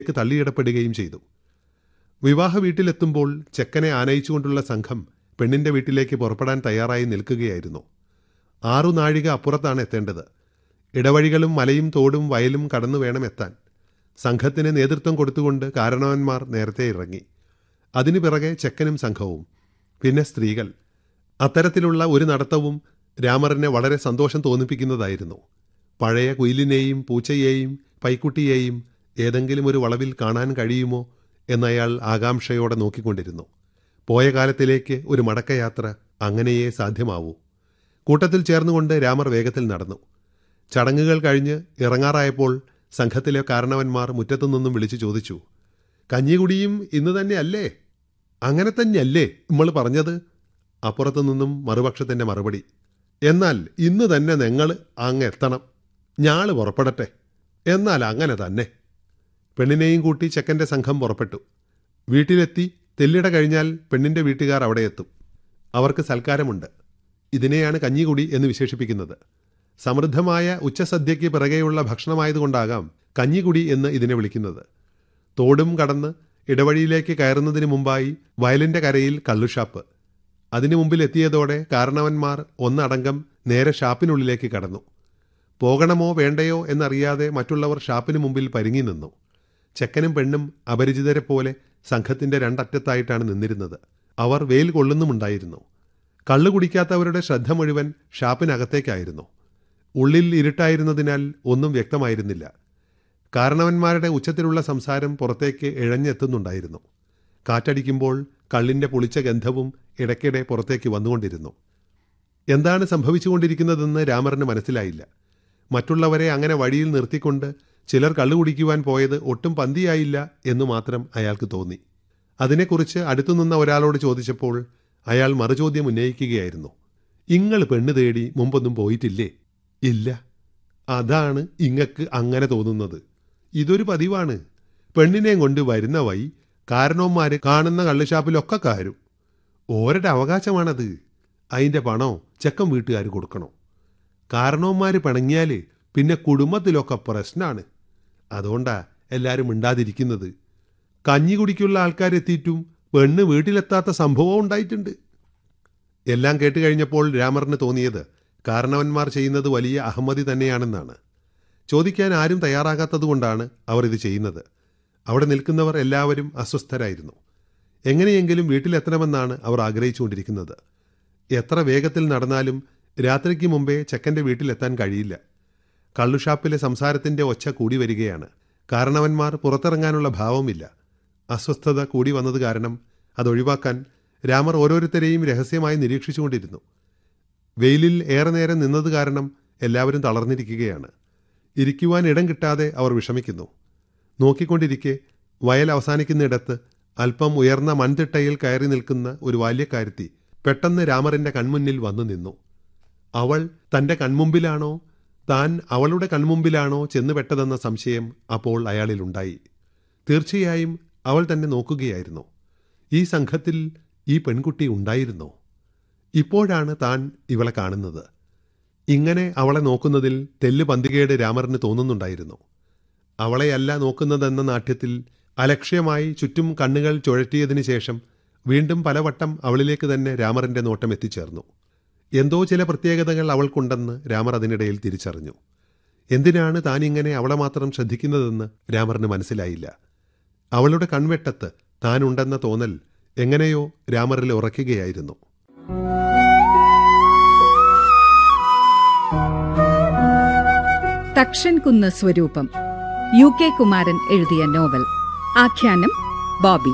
ക്ക് തള്ളിയിടപ്പെടുകയും ചെയ്തു വിവാഹ വീട്ടിലെത്തുമ്പോൾ ചെക്കനെ ആനയിച്ചുകൊണ്ടുള്ള സംഘം പെണ്ണിന്റെ വീട്ടിലേക്ക് പുറപ്പെടാൻ തയ്യാറായി നിൽക്കുകയായിരുന്നു ആറു നാഴിക അപ്പുറത്താണ് എത്തേണ്ടത് ഇടവഴികളും മലയും തോടും വയലും കടന്നു വേണം എത്താൻ സംഘത്തിന് നേതൃത്വം കൊടുത്തുകൊണ്ട് കാരണവന്മാർ നേരത്തെ ഇറങ്ങി അതിനു പിറകെ ചെക്കനും സംഘവും പിന്നെ സ്ത്രീകൾ അത്തരത്തിലുള്ള ഒരു നടത്തവും രാമറിനെ വളരെ സന്തോഷം തോന്നിപ്പിക്കുന്നതായിരുന്നു പഴയ കുയിലിനെയും പൂച്ചയെയും പൈക്കുട്ടിയെയും ഏതെങ്കിലും ഒരു വളവിൽ കാണാൻ കഴിയുമോ എന്നയാൾ ആകാംക്ഷയോടെ നോക്കിക്കൊണ്ടിരുന്നു പോയ കാലത്തിലേക്ക് ഒരു മടക്കയാത്ര അങ്ങനെയേ സാധ്യമാവൂ കൂട്ടത്തിൽ ചേർന്നുകൊണ്ട് രാമർ വേഗത്തിൽ നടന്നു ചടങ്ങുകൾ കഴിഞ്ഞ് ഇറങ്ങാറായപ്പോൾ സംഘത്തിലെ കാരണവന്മാർ മുറ്റത്തു നിന്നും വിളിച്ചു ചോദിച്ചു കഞ്ഞികുടിയും ഇന്ന് തന്നെ അല്ലേ അങ്ങനെ തന്നെയല്ലേ നമ്മൾ പറഞ്ഞത് അപ്പുറത്തു നിന്നും മറുപക്ഷത്തിൻ്റെ മറുപടി എന്നാൽ ഇന്ന് തന്നെ നിങ്ങൾ അങ്ങ് എത്തണം ഞാള് പുറപ്പെടട്ടെ എന്നാൽ അങ്ങനെ തന്നെ പെണ്ണിനെയും കൂട്ടി ചെക്കൻ്റെ സംഘം പുറപ്പെട്ടു വീട്ടിലെത്തി തെല്ലിട കഴിഞ്ഞാൽ പെണ്ണിൻ്റെ വീട്ടുകാർ അവിടെ എത്തും അവർക്ക് സൽക്കാരമുണ്ട് ഇതിനെയാണ് കഞ്ഞികുടി എന്ന് വിശേഷിപ്പിക്കുന്നത് സമൃദ്ധമായ ഉച്ചസദ്യയ്ക്ക് പിറകെയുള്ള ഭക്ഷണമായതുകൊണ്ടാകാം കഞ്ഞികുടി എന്ന് ഇതിനെ വിളിക്കുന്നത് തോടും കടന്ന് ഇടവഴിയിലേക്ക് കയറുന്നതിന് മുമ്പായി വയലിൻ്റെ കരയിൽ കള്ളുഷാപ്പ് അതിനു മുമ്പിൽ എത്തിയതോടെ കാരണവന്മാർ ഒന്നടങ്കം നേരെ ഷാപ്പിനുള്ളിലേക്ക് കടന്നു പോകണമോ വേണ്ടയോ എന്നറിയാതെ മറ്റുള്ളവർ ഷാപ്പിന് മുമ്പിൽ പരുങ്ങി നിന്നു ചെക്കനും പെണ്ണും അപരിചിതരെ പോലെ സംഘത്തിന്റെ രണ്ടറ്റത്തായിട്ടാണ് നിന്നിരുന്നത് അവർ വെയിൽ കൊള്ളുന്നുമുണ്ടായിരുന്നു കള്ളു കുടിക്കാത്തവരുടെ ശ്രദ്ധ മുഴുവൻ ഷാപ്പിനകത്തേക്കായിരുന്നു ഉള്ളിൽ ഇരുട്ടായിരുന്നതിനാൽ ഒന്നും വ്യക്തമായിരുന്നില്ല കാരണവന്മാരുടെ ഉച്ചത്തിലുള്ള സംസാരം പുറത്തേക്ക് ഇഴഞ്ഞെത്തുന്നുണ്ടായിരുന്നു കാറ്റടിക്കുമ്പോൾ കള്ളിന്റെ പുളിച്ച ഗന്ധവും ഇടയ്ക്കിടെ പുറത്തേക്ക് വന്നുകൊണ്ടിരുന്നു എന്താണ് സംഭവിച്ചുകൊണ്ടിരിക്കുന്നതെന്ന് രാമറിന് മനസ്സിലായില്ല മറ്റുള്ളവരെ അങ്ങനെ വഴിയിൽ നിർത്തിക്കൊണ്ട് ചിലർ കള്ളു കുടിക്കുവാൻ പോയത് ഒട്ടും പന്തിയായില്ല എന്നു മാത്രം അയാൾക്ക് തോന്നി അതിനെക്കുറിച്ച് അടുത്തുനിന്ന ഒരാളോട് ചോദിച്ചപ്പോൾ അയാൾ മറുചോദ്യം ഉന്നയിക്കുകയായിരുന്നു ഇങ്ങൾ പെണ്ണ് തേടി മുമ്പൊന്നും പോയിട്ടില്ലേ ഇല്ല അതാണ് ഇങ്ങക്ക് അങ്ങനെ തോന്നുന്നത് ഇതൊരു പതിവാണ് പെണ്ണിനെയും കൊണ്ട് വരുന്ന വഴി കാരണവന്മാര് കാണുന്ന കള്ളുഷാപ്പിലൊക്കെ കാരും ഓരുടെ അവകാശമാണത് അതിൻ്റെ പണോ ചെക്കൻ വീട്ടുകാർ കൊടുക്കണോ കാരണവന്മാർ പിണങ്ങിയാൽ പിന്നെ കുടുംബത്തിലൊക്കെ പ്രശ്നമാണ് അതുകൊണ്ടാ എല്ലാവരും മിണ്ടാതിരിക്കുന്നത് കഞ്ഞി കുടിക്കുള്ള ആൾക്കാരെത്തിയിട്ടും പെണ്ണ് വീട്ടിലെത്താത്ത സംഭവം ഉണ്ടായിട്ടുണ്ട് എല്ലാം കേട്ട് കഴിഞ്ഞപ്പോൾ രാമറിന് തോന്നിയത് കാരണവന്മാർ ചെയ്യുന്നത് വലിയ അഹമ്മതി തന്നെയാണെന്നാണ് ചോദിക്കാൻ ആരും തയ്യാറാകാത്തതുകൊണ്ടാണ് അവർ ഇത് ചെയ്യുന്നത് അവിടെ നിൽക്കുന്നവർ എല്ലാവരും അസ്വസ്ഥരായിരുന്നു എങ്ങനെയെങ്കിലും വീട്ടിലെത്തണമെന്നാണ് അവർ ആഗ്രഹിച്ചുകൊണ്ടിരിക്കുന്നത് എത്ര വേഗത്തിൽ നടന്നാലും രാത്രിക്ക് മുമ്പേ ചെക്കൻ്റെ വീട്ടിലെത്താൻ കഴിയില്ല കള്ളുഷാപ്പിലെ സംസാരത്തിൻ്റെ ഒച്ച കൂടി വരികയാണ് കാരണവന്മാർ പുറത്തിറങ്ങാനുള്ള ഭാവമില്ല അസ്വസ്ഥത കൂടി വന്നത് കാരണം അതൊഴിവാക്കാൻ രാമർ ഓരോരുത്തരെയും രഹസ്യമായി നിരീക്ഷിച്ചുകൊണ്ടിരുന്നു വെയിലിൽ ഏറെ നേരം നിന്നത് കാരണം എല്ലാവരും തളർന്നിരിക്കുകയാണ് ഇരിക്കുവാൻ ഇടം കിട്ടാതെ അവർ വിഷമിക്കുന്നു നോക്കിക്കൊണ്ടിരിക്കെ വയൽ അവസാനിക്കുന്നിടത്ത് അല്പം ഉയർന്ന മൺതിട്ടയിൽ കയറി നിൽക്കുന്ന ഒരു ബാല്യക്കാരത്തി പെട്ടെന്ന് രാമറിന്റെ കൺമുന്നിൽ വന്നു നിന്നു അവൾ തന്റെ കൺമുമ്പിലാണോ താൻ അവളുടെ കൺമുമ്പിലാണോ ചെന്നുപെട്ടതെന്ന സംശയം അപ്പോൾ അയാളിലുണ്ടായി തീർച്ചയായും അവൾ തന്നെ നോക്കുകയായിരുന്നു ഈ സംഘത്തിൽ ഈ പെൺകുട്ടി ഉണ്ടായിരുന്നോ ഇപ്പോഴാണ് താൻ ഇവളെ കാണുന്നത് ഇങ്ങനെ അവളെ നോക്കുന്നതിൽ തെല്ല് പന്തികേട് രാമറിന് തോന്നുന്നുണ്ടായിരുന്നു അവളെയല്ല നോക്കുന്നതെന്ന നാട്യത്തിൽ അലക്ഷ്യമായി ചുറ്റും കണ്ണുകൾ ചുഴറ്റിയതിനു ശേഷം വീണ്ടും പലവട്ടം അവളിലേക്ക് തന്നെ രാമറിന്റെ നോട്ടം എത്തിച്ചേർന്നു എന്തോ ചില പ്രത്യേകതകൾ അവൾക്കുണ്ടെന്ന് രാമർ അതിനിടയിൽ തിരിച്ചറിഞ്ഞു എന്തിനാണ് താൻ ഇങ്ങനെ അവളെ മാത്രം ശ്രദ്ധിക്കുന്നതെന്ന് രാമറിന് മനസ്സിലായില്ല അവളുടെ കൺവെട്ടത്ത് താനുണ്ടെന്ന തോന്നൽ എങ്ങനെയോ രാമറിൽ ഉറയ്ക്കുകയായിരുന്നു തക്ഷൻ കുന്ന് സ്വരൂപം യു കെ കുമാരൻ എഴുതിയ നോവൽ ആഖ്യാനം ബോബി